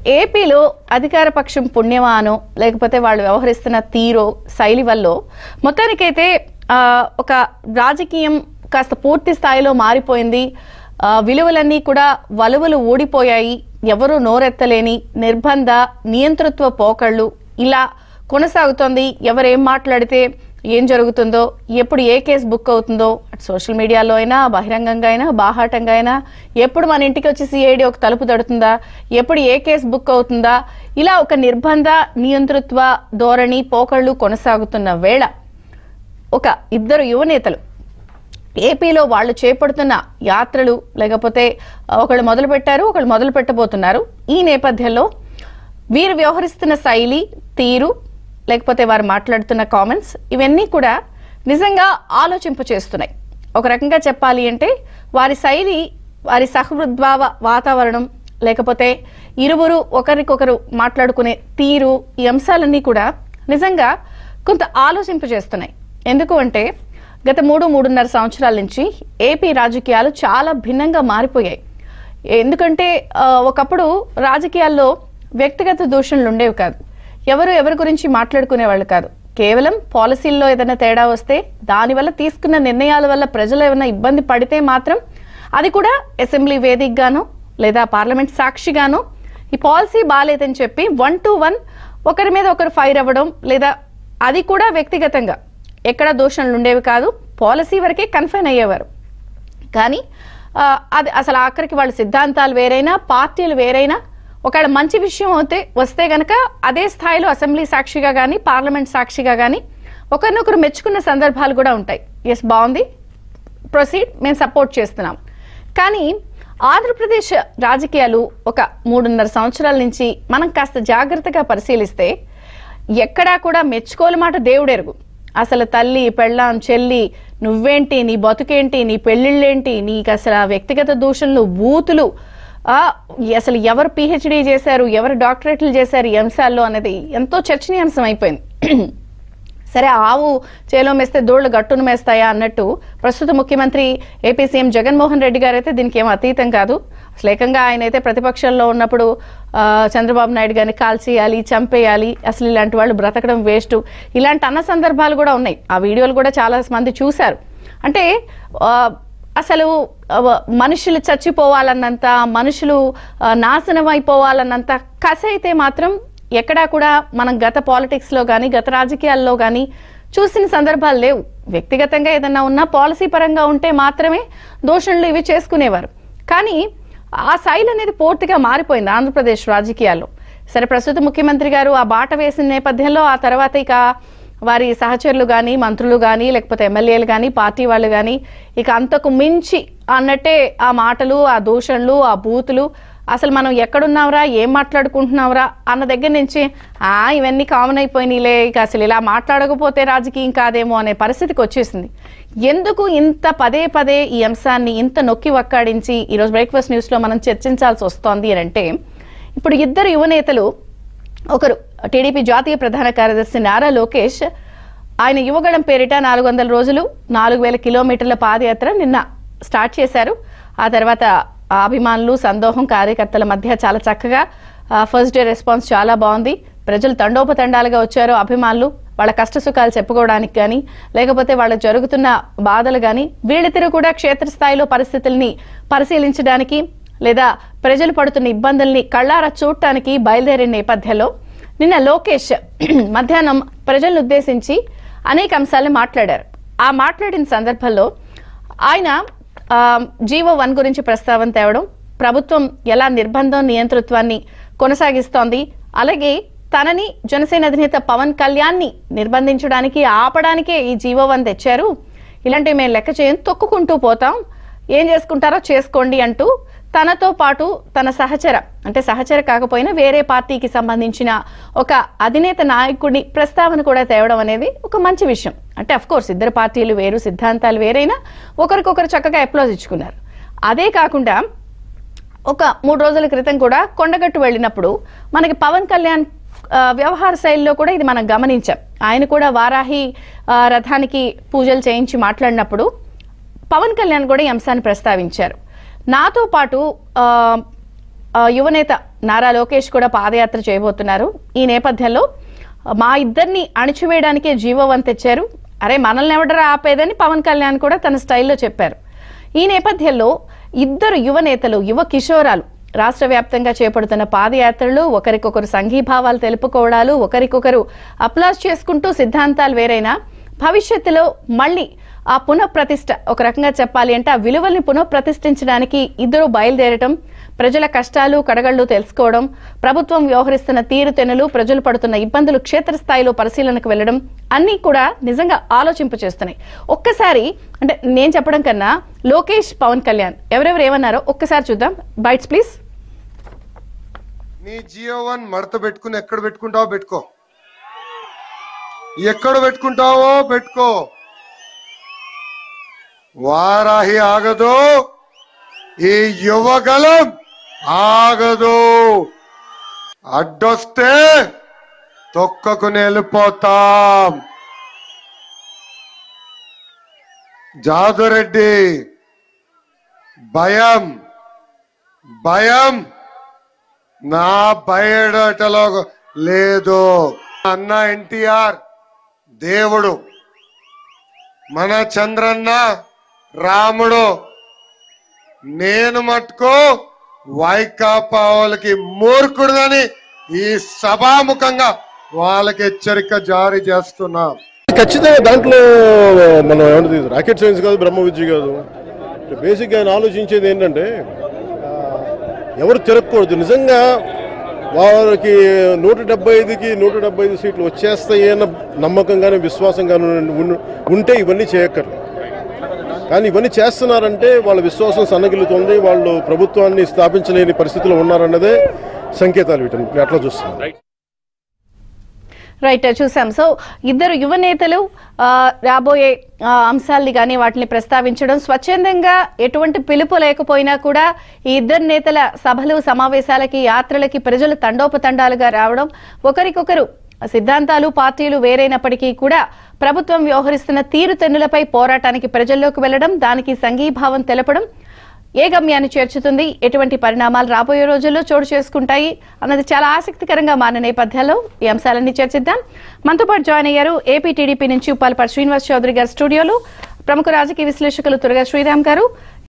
ఏపీలో అధికార పక్షం పుణ్యమానో లేకపోతే వాళ్ళు వ్యవహరిస్తున్న తీరో శైలి వల్ల మొత్తానికైతే ఆ, ఒక రాజకీయం కాస్త పూర్తి స్థాయిలో మారిపోయింది ఆ, విలువలన్నీ కూడా వలువలు ఊడిపోయాయి ఎవరు నోరెత్తలేని నిర్బంధ నియంతృత్వ పోకళ్ళు ఇలా కొనసాగుతోంది ఎవరేం మాట్లాడితే ఏం జరుగుతుందో ఎప్పుడు ఏ కేసు బుక్ అవుతుందో అటు సోషల్ మీడియాలో అయినా బహిరంగంగా అయినా బాహాటంగా అయినా ఎప్పుడు మన ఇంటికి వచ్చి సిఐడి ఒక తలుపు తడుతుందా ఎప్పుడు ఏ కేసు బుక్ అవుతుందా ఇలా ఒక నిర్బంధ నియంతృత్వ ధోరణి పోకళ్ళు కొనసాగుతున్న వేళ ఒక ఇద్దరు యువనేతలు ఏపీలో వాళ్ళు చేపడుతున్న యాత్రలు లేకపోతే ఒకళ్ళు మొదలు పెట్టారు ఒకళ్ళు మొదలు పెట్టబోతున్నారు ఈ నేపథ్యంలో వీరు వ్యవహరిస్తున్న శైలి తీరు లేకపోతే వారు మాట్లాడుతున్న కామెంట్స్ ఇవన్నీ కూడా నిజంగా ఆలోచింప చేస్తున్నాయి ఒక రకంగా చెప్పాలి అంటే వారి శైలి వారి సహృద్భావ వాతావరణం లేకపోతే ఇరువురు ఒకరికొకరు మాట్లాడుకునే తీరు ఈ అంశాలన్నీ కూడా నిజంగా కొంత ఆలోచింప చేస్తున్నాయి ఎందుకు అంటే గత మూడు మూడున్నర సంవత్సరాల నుంచి ఏపీ రాజకీయాలు చాలా భిన్నంగా మారిపోయాయి ఎందుకంటే ఆ, ఒకప్పుడు రాజకీయాల్లో వ్యక్తిగత దూషణలు ఉండేవి కాదు ఎవరు ఎవరి గురించి మాట్లాడుకునేవాళ్ళు కాదు కేవలం పాలసీల్లో ఏదైనా తేడా వస్తే దానివల్ల తీసుకున్న నిర్ణయాల వల్ల ప్రజలు ఏమైనా ఇబ్బంది పడితే మాత్రం అది కూడా అసెంబ్లీ వేదికగానో లేదా పార్లమెంట్ సాక్షిగానో ఈ పాలసీ బాగాలేదని చెప్పి వన్ టు వన్ ఒకరి మీద ఒకరు ఫైర్ అవ్వడం లేదా అది కూడా వ్యక్తిగతంగా ఎక్కడ దూషణలు ఉండేవి కాదు పాలసీ వరకే కన్ఫైన్ అయ్యేవారు కానీ ఆ, అది అసలు ఆఖరికి వాళ్ళ సిద్ధాంతాలు వేరైనా పార్టీలు వేరైనా ఒకవేళ మంచి విషయం అయితే వస్తే గనక అదే స్థాయిలో అసెంబ్లీ సాక్షిగా కానీ పార్లమెంట్ సాక్షిగా కానీ ఒకరినొకరు మెచ్చుకున్న సందర్భాలు కూడా ఉంటాయి ఎస్ బాగుంది ప్రొసీడ్ మేము సపోర్ట్ చేస్తున్నాం కానీ ఆంధ్రప్రదేశ్ రాజకీయాలు ఒక మూడున్నర సంవత్సరాల నుంచి మనం కాస్త జాగ్రత్తగా పరిశీలిస్తే ఎక్కడా కూడా మెచ్చుకోలు మాట దేవుడెరుగు అసలు తల్లి పెళ్ళాం చెల్లి నువ్వేంటి నీ బతుకేంటి నీ పెళ్ళిళ్ళేంటి నీకు అసలు ఆ వ్యక్తిగత దూషణలు బూతులు ఆ, అసలు ఎవరు పిహెచ్డీ చేశారు ఎవరు డాక్టరేట్లు చేశారు ఈ అంశాల్లో అనేది ఎంతో చర్చనీయాంశం అయిపోయింది సరే ఆవు చేలో మేస్తే దోళ్లు గట్టును మేస్తాయా అన్నట్టు ప్రస్తుత ముఖ్యమంత్రి ఏపీ సీఎం జగన్మోహన్ రెడ్డి గారు అయితే దీనికి ఏం అతీతం కాదు అసలు ఏకంగా ఆయన అయితే ప్రతిపక్షంలో ఉన్నప్పుడు ఆ, చంద్రబాబు నాయుడు గారిని కాల్చేయాలి చంపేయాలి అసలు ఇలాంటి వాళ్ళు బ్రతకడం వేస్ట్ ఇలాంటి అన్న సందర్భాలు కూడా ఉన్నాయి ఆ వీడియోలు కూడా చాలా మంది చూశారు అంటే ఆ, అసలు ఆ, మనుషులు చచ్చిపోవాలన్నంత మనుషులు ఆ, నాశనం అయిపోవాలన్నంత కసి అయితే మాత్రం ఎక్కడా కూడా మనం గత పాలిటిక్స్లో కానీ గత రాజకీయాల్లో కానీ చూసిన సందర్భాలు లేవు వ్యక్తిగతంగా ఏదన్నా ఉన్నా పాలసీ పరంగా ఉంటే మాత్రమే దూషణలు ఇవి చేసుకునేవారు కానీ ఆ శైలి అనేది పూర్తిగా మారిపోయింది ఆంధ్రప్రదేశ్ రాజకీయాల్లో సరే ప్రస్తుత ముఖ్యమంత్రి గారు ఆ బాట వేసిన నేపథ్యంలో ఆ తర్వాత ఇక వారి సహచరులు కానీ మంత్రులు కానీ లేకపోతే ఎమ్మెల్యేలు కానీ పార్టీ వాళ్ళు కానీ ఇక అంతకు మించి అన్నట్టే ఆ మాటలు ఆ దూషణలు ఆ బూతులు అసలు మనం ఎక్కడున్నావురా ఏం మాట్లాడుకుంటున్నావురా అన్న దగ్గర నుంచి ఆ ఇవన్నీ కామన్ అయిపోయినాయిలే ఇక అసలు ఇలా మాట్లాడకపోతే రాజకీయం కాదేమో అనే పరిస్థితికి వచ్చేసింది ఎందుకు ఇంత పదే పదే ఈ అంశాన్ని ఇంత నొక్కి వక్కాడించి ఈరోజు బ్రేక్ఫాస్ట్ న్యూస్లో మనం చర్చించాల్సి వస్తోంది అని అంటే ఇప్పుడు ఇద్దరు యువనేతలు ఒకరు టీడీపీ జాతీయ ప్రధాన కార్యదర్శి నారా లోకేష్ ఆయన యువగళం పేరిట నాలుగు వందల రోజులు నాలుగు వేల కిలోమీటర్ల పాదయాత్ర నిన్న స్టార్ట్ చేశారు ఆ తర్వాత ఆ అభిమానులు సందోహం కార్యకర్తల మధ్య చాలా చక్కగా ఫస్ట్ డే రెస్పాన్స్ చాలా బాగుంది ప్రజలు తండోపతండాలుగా వచ్చారు అభిమానులు వాళ్ళ కష్ట సుఖాలు చెప్పుకోవడానికి కానీ లేకపోతే వాళ్ళకి జరుగుతున్న బాధలు కానీ వీళ్ళిద్దరూ కూడా క్షేత్రస్థాయిలో పరిస్థితుల్ని పరిశీలించడానికి లేదా ప్రజలు పడుతున్న ఇబ్బందుల్ని కళ్ళారా చూడటానికి బయలుదేరిన నేపథ్యంలో నిన్న లోకేష్ మధ్యాహ్నం ప్రజలను ఉద్దేశించి అనేక అంశాలను మాట్లాడారు ఆ మాట్లాడిన సందర్భంలో ఆయన ఆ, జీవో వన్ గురించి ప్రస్తావన తేవడం ప్రభుత్వం ఎలా నిర్బంధం నియంతృత్వాన్ని కొనసాగిస్తోంది అలాగే తనని జనసేన అధినేత పవన్ కళ్యాణ్ని నిర్బంధించడానికి ఆపడానికే ఈ జీవో వన్ తెచ్చారు ఇలాంటివి మేము లెక్క చేయం తొక్కుకుంటూ పోతాం ఏం చేసుకుంటారో చేసుకోండి అంటూ తనతో పాటు తన సహచర అంటే సహచర కాకపోయినా వేరే పార్టీకి సంబంధించిన ఒక అధినేత నాయకుడి ప్రస్తావన కూడా తేవడం అనేది ఒక మంచి విషయం అంటే అఫ్ కోర్స్ ఇద్దరు పార్టీలు వేరు సిద్ధాంతాలు వేరైనా ఒకరికొకరు చక్కగా అప్లోజ్ ఇచ్చుకున్నారు అదే కాకుండా ఒక మూడు రోజుల క్రితం కూడా కొండగట్టు వెళ్ళినప్పుడు మనకి పవన్ కళ్యాణ్ ఆ, వ్యవహార శైలిలో కూడా ఇది మనం గమనించాం ఆయన కూడా వారాహి ఆ, రథానికి పూజలు చేయించి మాట్లాడినప్పుడు పవన్ కళ్యాణ్ కూడా ఈ అంశాన్ని ప్రస్తావించారు నాతో పాటు ఆ, ఆ, యువనేత నారా లోకేష్ కూడా పాదయాత్ర చేయబోతున్నారు ఈ నేపథ్యంలో మా ఇద్దరిని అణిచివేయడానికే జీవోవన్ తెచ్చారు అరే మనల్ని ఎవడరా ఆపేదని పవన్ కళ్యాణ్ కూడా తన స్టైల్లో చెప్పారు ఈ నేపథ్యంలో ఇద్దరు యువ నేతలు యువ కిషోరాలు రాష్ట్ర వ్యాప్తంగా చేపడుతున్న పాదయాత్రలు ఒకరికొకరు సంఘీభావాలు తెలుపుకోవడాలు ఒకరికొకరు అప్లాస్ చేసుకుంటూ సిద్ధాంతాలు వేరైనా భవిష్యత్తులో మళ్ళీ ఆ పునఃప్రతిష్ఠ ఒక రకంగా చెప్పాలి అంటే ఆ విలువల్ని పునఃప్రతిష్ఠించడానికి ఇద్దరు బయలుదేరటం ప్రజల కష్టాలు కడగళ్ళు తెలుసుకోవడం ప్రభుత్వం వ్యవహరిస్తున్న తీరుతెన్నులు ప్రజలు పడుతున్న ఇబ్బందులు క్షేత్రస్థాయిలో పరిశీలనకు వెళ్ళడం అన్నీ కూడా నిజంగా ఆలోచింపు చేస్తున్నాయి ఒక్కసారి అంటే నేను చెప్పడం కన్నా లోకేష్ పవన్ కళ్యాణ్ ఎవరెవరు ఏమన్నారో ఒక్కసారి చూద్దాం బైట్స్ ప్లీజ్ నీ జియో వన్ మడత పెట్టుకుని ఎక్కడ పెట్టుకుంటావో పెట్టుకో ఎక్కడ పెట్టుకుంటావో పెట్టుకో వారాహి ఆగదు ఈ యువగలం ఆగదు అడ్డొస్తే తొక్కకుని వెళ్ళిపోతాం జాదురెడ్డి భయం భయం నా బయటలో లేదు అన్న ఎన్టీఆర్ దేవుడు మన చంద్రన్న రాముడు నేను మట్టుకు వైకాపా వాళ్ళకి మూర్ఖుడుదని ఈ సభాముఖంగా వాళ్ళకి హెచ్చరిక జారీ చేస్తున్నా ఖచ్చితంగా దాంట్లో మనం ఏమంటుంది రాకెట్ సైన్స్ కాదు బ్రహ్మ విద్య కాదు బేసిక్గా ఆయన ఆలోచించేది ఏంటంటే ఆ, ఎవరు తిరగకూడదు నిజంగా వారికి నూట డెబ్బై ఐదుకి నూట డెబ్బై ఐదు సీట్లు వచ్చేస్తాయి అన్న నమ్మకంగానే విశ్వాసంగానే ఉన్- ఉంటే ఇవన్నీ చేయక్కర్లేదు కానీ ఇవన్నీ చేస్తున్నారంటే వాళ్ళ విశ్వాసం సన్నగిల్లుతుంది వాళ్ళు ప్రభుత్వాన్ని స్థాపించలేని పరిస్థితిలో ఉన్నారన్నదే సంకేతాలు వీటిని నేను అట్లా చూస్తున్నాను రైట్ చూసాం సో ఇద్దరు యువ నేతలు ఆ, రాబోయే ఆ, అంశాల్ని కానీ వాటిని ప్రస్తావించడం స్వచ్ఛందంగా ఎటువంటి పిలుపు లేకపోయినా కూడా ఈ ఇద్దరు నేతల సభలు సమావేశాలకి యాత్రలకి ప్రజలు తండోపతండాలుగా రావడం ఒకరికొకరు సిద్ధాంతాలు పార్టీలు వేరైనప్పటికీ కూడా ప్రభుత్వం వ్యవహరిస్తున్న తీరుతెన్నులపై పోరాటానికి ప్రజల్లోకి వెళ్లడం దానికి సంఘీభావం తెలపడం ఏ గమ్యాన్ని చేర్చుతుంది ఎటువంటి పరిణామాలు రాబోయే రోజుల్లో చోటు చేసుకుంటాయి అన్నది చాలా ఆసక్తికరంగా మారిన నేపథ్యంలో ఈ అంశాలన్నీ చర్చిద్దాం మనతో పాటు జాయిన్ అయ్యారు ఏపీ టీడీపీ నుంచి ఉప్పాలపాటి శ్రీనివాస్ చౌదరి గారు స్టూడియోలో ప్రముఖ రాజకీయ విశ్లేషకులు తురగా శ్రీరామ్ గారు